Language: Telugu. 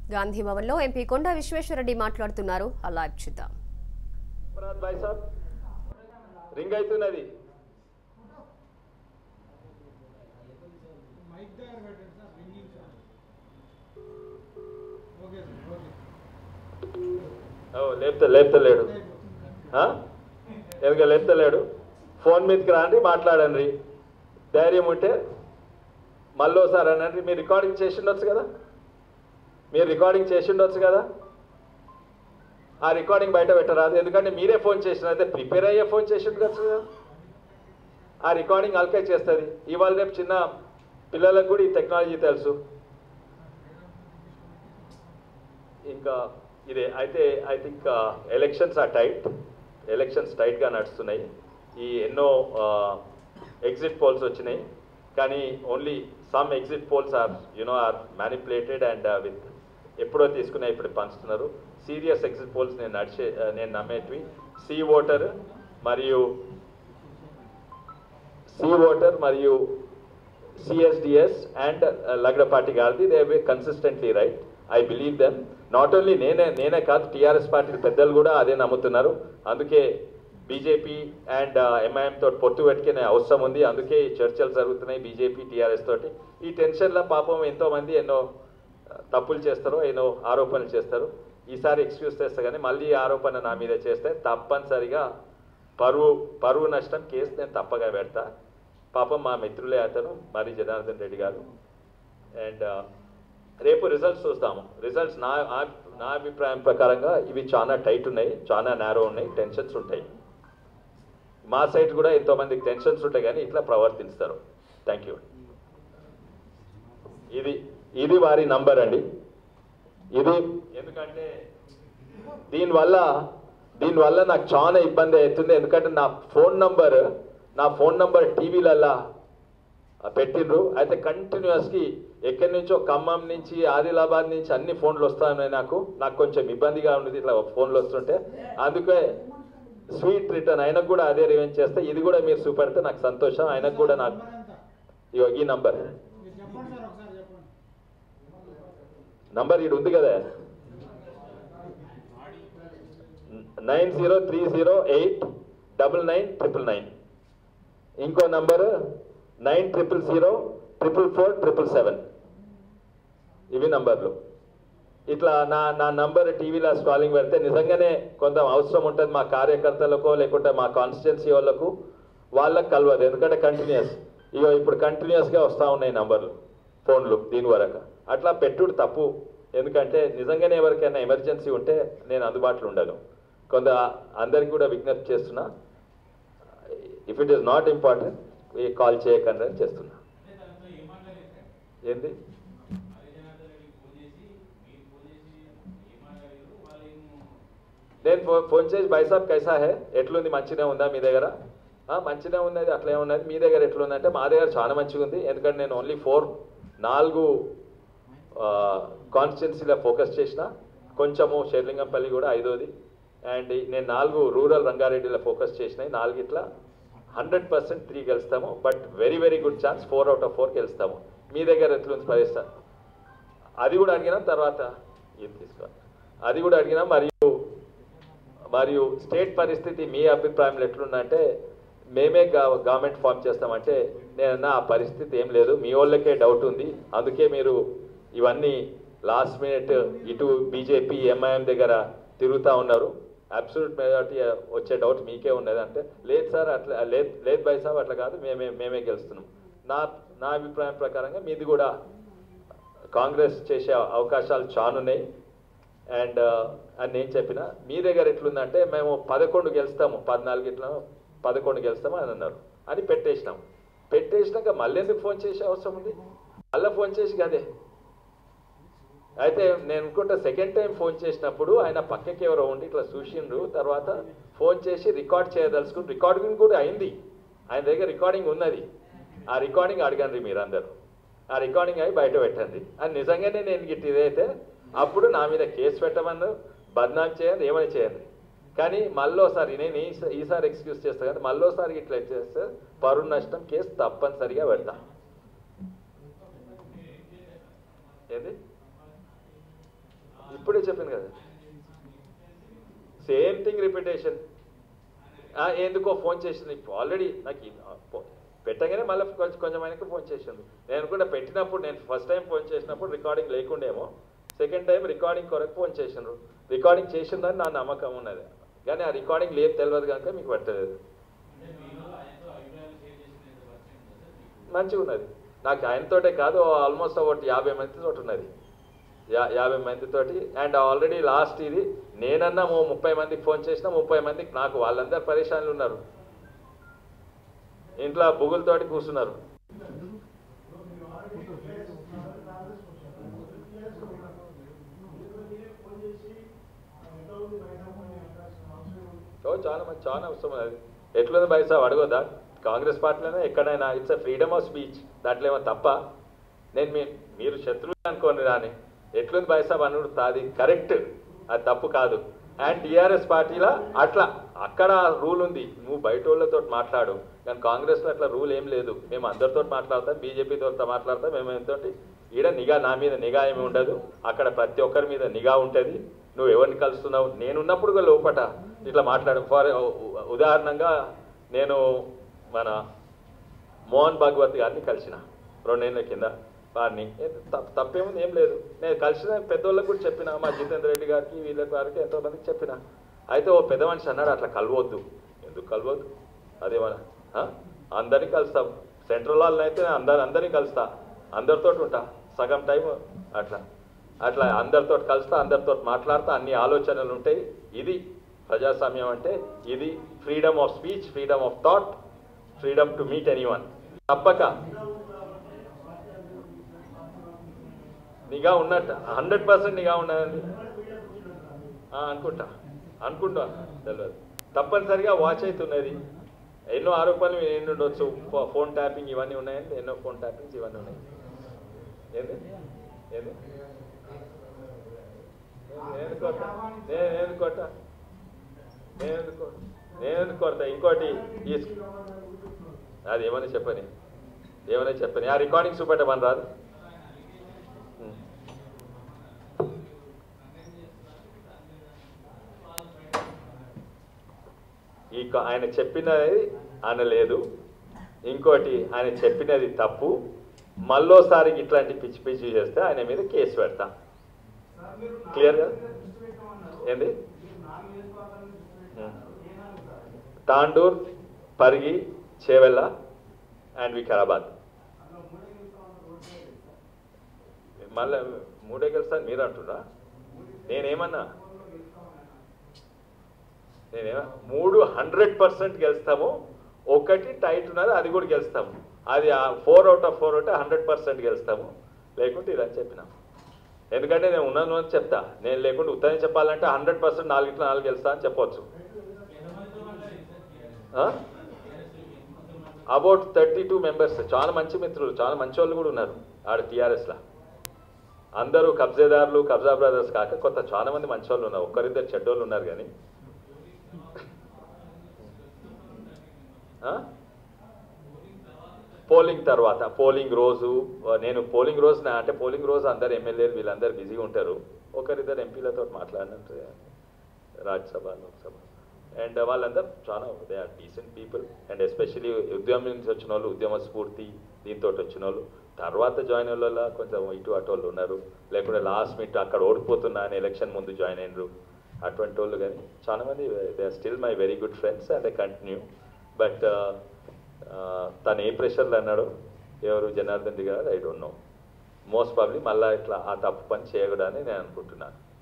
గాంధీ భవన్లో ఎంపీ కొండా విశ్వేశ్వరరెడ్డి మాట్లాడుతున్నారు ఆ లైవ్ చూద్దాం అమర్నాథ్ భాయ్ సాబ్ రింగ్ అవుతున్నది మైక్ దగ్గర పెట్టండి sir ringing sir okay sir okay ఓ లేపుతా లేపుతలేడు ఆ? ఎందుక లేపుతలేడు ఫోన్ మీదకి రాండి మాట్లాడండి ధైర్యం ఉంటే మళ్ళోసారి అనండి మీరు రికార్డింగ్ చేసి ఉండొచ్చు కదా మీరు రికార్డింగ్ చేసి ఉండొచ్చు కదా ఆ రికార్డింగ్ బయట పెట్టరాదు ఎందుకంటే మీరే ఫోన్ చేసిన అయితే ప్రిపేర్ అయ్యే ఫోన్ చేసి ఉండొచ్చు కదా ఆ రికార్డింగ్ అల్కే చేస్తుంది ఇవాళ రేపు చిన్న పిల్లలకు కూడా ఈ టెక్నాలజీ తెలుసు ఇంకా ఇదే అయితే I think elections are tight elections టైట్గా నడుస్తున్నాయి ఈ ఎన్నో ఎగ్జిట్ పోల్స్ వచ్చినాయి కానీ only some exit polls are you know are manipulated and with ఎప్పుడో తీసుకునే ఇప్పుడు పంచుతున్నారు సీరియస్ ఎగ్జిట్ పోల్స్ నేను నడిచే uh, నేను నమ్మేటివి సీ ఓటర్ మరియు సీ ఓటర్ మరియు సిఎస్డిఎస్ అండ్ లగడపాటి గారిది they were consistently right I believe them not only నేనే నేనే కాదు టీఆర్ఎస్ పార్టీ పెద్దలు కూడా అదే నమ్ముతున్నారు అందుకే బీజేపీ అండ్ ఎంఐఎం తోటి పొత్తు పెట్టుకునే అవసరం ఉంది అందుకే ఈ చర్చలు జరుగుతున్నాయి బీజేపీ టీఆర్ఎస్ తోటి ఈ టెన్షన్లో పాపం ఎంతో మంది ఎన్నో ఆ, తప్పులు చేస్తారు ఎన్నో ఆరోపణలు చేస్తారు ఈసారి ఎక్స్క్యూజ్ చేస్తా కానీ మళ్ళీ ఈ ఆరోపణ నా మీద చేస్తే తప్పనిసరిగా పరువు పరువు నష్టం కేసు నేను తప్పగా పెడతా పాపం మా మిత్రులే అతను మరి జనార్దన్ రెడ్డి గారు అండ్ రేపు రిజల్ట్స్ చూస్తాము రిజల్ట్స్ నా ఆ- నా అభిప్రాయం ప్రకారంగా ఇవి చాలా టైట్ ఉన్నాయి చాలా నేరో ఉన్నాయి టెన్షన్స్ ఉంటాయి మా సైడ్ కూడా ఎంతో మందికి టెన్షన్స్ ఉంటాయి కానీ ఇట్లా ప్రవర్తిస్తారు థ్యాంక్ యూ ఇది ఇది వారి నంబర్ అండి ఇది ఎందుకంటే దీనివల్ల దీనివల్ల నాకు చాలా ఇబ్బంది అవుతుంది ఎందుకంటే నా ఫోన్ నంబర్ నా ఫోన్ నంబర్ టీవీలల్లా పెట్టిండ్రు అయితే కంటిన్యూస్కి ఎక్కడి నుంచో ఖమ్మం నుంచి ఆదిలాబాద్ నుంచి అన్ని ఫోన్లు వస్తున్నాయి నాకు నాకు కొంచెం ఇబ్బందిగా ఉన్నది ఇట్లా ఫోన్లు వస్తుంటే అందుకే స్వీట్ రిటర్న్ ఆయనకు కూడా అదే రివెంజ్ చేస్తే ఇది కూడా మీరు చూపెడితే నాకు సంతోషం ఆయనకు కూడా నాకు ఇగో ఈ నంబర్ మీరు చెప్పండి సార్ ఒకసారి చెప్పండి నంబర్ ఇది ఉంది కదా nine zero three zero eight double nine triple nine ఇంకో number nine triple zero triple four triple seven ఇవి నంబర్లు ఇట్లా నా నా నంబర్ టీవీలో స్క్రాలింగ్ పెడితే నిజంగానే కొంత అవసరం ఉంటుంది మా కార్యకర్తలకో లేకుంటే మా కాన్స్టిట్యున్సీ వాళ్ళకు వాళ్ళకి కలవదు ఎందుకంటే కంటిన్యూస్ ఇగో ఇప్పుడు కంటిన్యూస్గా వస్తూ ఉన్నాయి నంబర్లు ఫోన్లు దీని వరకు అట్లా పెట్టుడు తప్పు ఎందుకంటే నిజంగానే ఎవరికైనా ఎమర్జెన్సీ ఉంటే నేను అందుబాటులో ఉండను కొంత అందరికి కూడా విజ్ఞప్తి చేస్తున్నా if it is not important call చేయకండి అని చేస్తున్నా ఏంది నేను ఫో- ఫోన్ చేసి బైసాబ్ కైసా హే ఎట్లుంది మంచిగా ఉందా మీ దగ్గర "ఆ, మంచిగా ఉన్నది అట్లే ఉన్నది మీ దగ్గర ఎట్లుందంటే మా దగ్గర చాలా మంచిగా ఉంది ఎందుకంటే నేను ఓన్లీ ఫోర్ నాలుగు కాన్స్టిట్యున్సీలో ఫోకస్ చేసిన కొంచెము షేర్లింగంపల్లి కూడా ఐదోది అండ్ నేను నాలుగు రూరల్ రంగారెడ్డిలో ఫోకస్ చేసినాయి నాలుగిట్లా హండ్రెడ్ పర్సెంట్ త్రీ గెలుస్తాము but very very good chance four out of four గెలుస్తాము మీ దగ్గర ఎట్లుంది పరిస్థితి అది కూడా అడిగినాం తర్వాత ఇది తీసుకోవాలి అది కూడా అడిగినా మరియు మరియు స్టేట్ పరిస్థితి మీ అభిప్రాయంలో ఎట్లుందంటే మేమే గా- గవర్నమెంట్ ఫామ్ చేస్తామంటే నేను ఆ పరిస్థితి ఏం లేదు మీ వాళ్ళకే డౌట్ ఉంది అందుకే మీరు ఇవన్నీ లాస్ట్ మినిట్ ఇటు బీజేపీ ఎంఐఎం దగ్గర తిరుగుతూ ఉన్నారు అబ్సల్యూట్ మెజారిటీ వచ్చే డౌట్ మీకే ఉన్నది అంటే లేదు సార్ అట్లా లేదు లేదు బై సాబ్ అట్లా కాదు మేమే మేమే గెలుస్తున్నాం నా నా అభిప్రాయం ప్రకారంగా మీది కూడా కాంగ్రెస్ చేసే అవకాశాలు చానున్నాయి అండ్ అని నేను చెప్పిన మీ దగ్గర ఎట్లుందంటే మేము పదకొండు గెలుస్తాము పద్నాలుగు ఇట్లా పదకొండు గెలుస్తాము అని అన్నారు అని పెట్టేసినాం పెట్టేసినాక మళ్ళీ ఎందుకు ఫోన్ చేసే అవసరం ఉంది మళ్ళీ ఫోన్ చేసి కదే అయితే నేను అనుకుంటా సెకండ్ టైం ఫోన్ చేసినప్పుడు ఆయన పక్కకి ఎవరో ఉండి ఇట్లా చూసిండ్రు తర్వాత ఫోన్ చేసి రికార్డ్ చేయదలుచుకుని రికార్డింగ్ కూడా అయింది ఆయన దగ్గర రికార్డింగ్ ఉన్నది ఆ రికార్డింగ్ అడగండి మీరు అందరూ ఆ రికార్డింగ్ అయి బయట పెట్టండి అది నిజంగానే నేను గిట్టి ఇదైతే అప్పుడు నా మీద కేసు పెట్టమన్నారు బద్నాం చేయండి ఏమని చేయండి కానీ మళ్ళోసారి నేను ఈ- ఈసారి ఎక్స్క్యూజ్ చేస్తాను కానీ మళ్ళోసారి ఇట్లా చేస్తే పరువు నష్టం కేసు తప్పనిసరిగా పెడతా ఏది ఇప్పుడే చెప్పాను కదా సేమ్ థింగ్ రిపిటేషన్ ఎందుకో ఫోన్ చేసింది ఆల్రెడీ నాకు ఈ- ఆ, ఫో- పెట్టగానే మళ్ళీ కొంచెం కొంచెం ఆయనకు ఫోన్ చేసింది నేను కూడా పెట్టినప్పుడు నేను ఫస్ట్ టైం ఫోన్ చేసినప్పుడు రికార్డింగ్ లేకుండేమో సెకండ్ టైం రికార్డింగ్ కొరకు ఫోన్ చేసిండ్రు రికార్డింగ్ చేసిందని నా నమ్మకం ఉన్నది కానీ ఆ రికార్డింగ్ లేదు తెలియదు కనుక మీకు పెట్టలేదు మంచిగా ఉన్నది నాకు ఆయనతోటే కాదు ఆల్మోస్ట్ ఒకటి యాభై మంది తోటి ఉన్నది యా యాభై మందితోటి అండ్ ఆల్రెడీ లాస్ట్ ఇది నేనన్నా ఓ ముప్పై మందికి ఫోన్ చేసినా ముప్పై మందికి నాకు వాళ్ళందరూ పరేషాన్లు ఉన్నారు ఇంట్లో బుగులతోటి కూర్చున్నారు ఓ చాలా మంచి చాలా అవసరం అది ఎట్లుంది బై సాబ్ అడగొద్దా కాంగ్రెస్ పార్టీలోనే ఎక్కడైనా it's a freedom of speech దాంట్లో ఏమో తప్ప నేను మీ మీరు శత్రువు అనుకోండి రాని ఎట్లుంది బై సాబ్ అనుడు అది కరెక్ట్ అది తప్పు కాదు అండ్ టీఆర్ఎస్ పార్టీలో అట్లా అక్కడ రూల్ ఉంది నువ్వు బయట వాళ్ళతో మాట్లాడు కానీ కాంగ్రెస్లో అట్లా రూల్ ఏం లేదు మేము అందరితో మాట్లాడతాం బీజేపీతో మాట్లాడతాం మేము ఎంతోటి ఈడ నిఘా నా మీద నిఘా ఏమి ఉండదు అక్కడ ప్రతి ఒక్కరి మీద నిఘా ఉంటుంది నువ్వు ఎవరిని కలుస్తున్నావు నేనున్నప్పుడు కూడా లోపట ఇట్లా మాట్లాడు ఫర్ ఉదాహరణంగా నేను మన మోహన్ భాగవత్ గారిని కలిసిన రెండేళ్ల కింద వారిని ఏ తప్ప- తప్పేముంది ఏం లేదు నేను కలిసిన పెద్దోళ్ళకి కూడా చెప్పిన మా జితేంద్ర రెడ్డి గారికి వీళ్ళ గారికి ఎంతో మందికి చెప్పిన అయితే ఓ పెద్ద మనిషి అన్నాడు అట్లా కలవద్దు ఎందుకు కలవద్దు అదేమన్నా ఆ? అందరినీ కలుస్తాం సెంట్రల్ వాళ్ళని అయితే అందరు అందరినీ కలుస్తా అందరితో ఉంటా సగం టైం అట్లా అట్లా అందరితో కలుస్తా అందరితో మాట్లాడతా అన్ని ఆలోచనలు ఉంటాయి ఇది ప్రజాస్వామ్యం అంటే ఇది freedom of speech freedom of thought freedom to meet anyone తప్పక నిఘా ఉన్నట్టు హండ్రెడ్ పర్సెంట్ నిఘా ఉన్నదండి ఆ, అనుకుంటా అనుకుంటా తెలియదు తప్పనిసరిగా వాచ్ అవుతున్నది ఎన్నో ఆరోపణలు ఎన్ని ఉండొచ్చు ఫో- ఫోన్ ట్యాపింగ్ ఇవన్నీ ఉన్నాయండి ఎన్నో ఫోన్ ట్యాపింగ్స్ ఇవన్నీ ఉన్నాయి ఏంది ఏంది నేను ఎందుకు కొడతా? నేను ఎందుకు కొడతా? నేను ఎందుకు కొడతా? నేను ఎందుకు కొడతా ఇంకోటి ఈ అది ఏమైనా చెప్పని ఏమైనా చెప్పని ఆ రికార్డింగ్ చూపెట్టమని రాదు ఉం. ఈ క- ఆయన చెప్పినది అనలేదు ఇంకోటి ఆయన చెప్పినది తప్పు మళ్ళోసారి ఇట్లాంటి పిచ్చి పిచ్చి చేస్తే ఆయన మీద కేసు పెడతా క్లియర్ గా ఏంది ఉం. తాండూర్ పరిగి చేవెళ్ళ అండ్ వికారాబాద్ మళ్ళీ మూడే గెలుస్తాను మీరు అంటున్నా నేనేమన్నా నేనేమో మూడు హండ్రెడ్ పర్సెంట్ గెలుస్తాము ఒకటి టైట్ ఉన్నది అది కూడా గెలుస్తాము అది ఫోర్ అవుట్ ఆఫ్ ఫోర్ ఉంటే హండ్రెడ్ పర్సెంట్ గెలుస్తాము లేకుంటే ఇదని చెప్పినాము ఎందుకంటే నేను ఉన్నాను అని చెప్తా నేను లేకుండా ఉత్తరం చెప్పాలంటే హండ్రెడ్ పర్సెంట్ నాలుగిట్లో నాలుగు గెలుస్తా అని చెప్పొచ్చు అబౌట్ థర్టీ టూ మెంబర్స్ చాలా మంచి మిత్రులు చాలా మంచి వాళ్ళు కూడా ఉన్నారు ఆడ టీఆర్ఎస్లో అందరూ కబ్జేదారులు కబ్జా బ్రదర్స్ కాక కొత్త చాలా మంది మంచి వాళ్ళు ఉన్నారు ఒక్కరిద్దరు చెడ్డోళ్ళు ఉన్నారు కానీ ఆ? పోలింగ్ తర్వాత పోలింగ్ రోజు నేను పోలింగ్ రోజు నా- అంటే పోలింగ్ రోజు అందరు ఎమ్మెల్యేలు వీళ్ళందరూ బిజీగా ఉంటారు ఒకరిద్దరు ఎంపీలతో మాట్లాడినట్టు రాజ్యసభ లోక్సభ అండ్ వాళ్ళందరూ చాలా they are decent people and especially ఉద్యమం నుంచి వచ్చిన వాళ్ళు ఉద్యమ స్ఫూర్తి దీంతో వచ్చిన వాళ్ళు తర్వాత జాయిన్ వాళ్ళ కొంచెం ఇటు అటు వాళ్ళు ఉన్నారు లేకుంటే లాస్ట్ మినిట్ అక్కడ ఓడిపోతున్నా అని ఎలక్షన్ ముందు జాయిన్ అయినరు అటువంటి వాళ్ళు కానీ చాలా మంది they are still my very good friends and I continue but తను ఏ ప్రెషర్లు అన్నాడు ఎవరు జనార్దన్ రెడ్డి గారు I don't know most probably మళ్ళీ ఇట్లా ఆ తప్పు పని చేయకూడదని నేను అనుకుంటున్నాను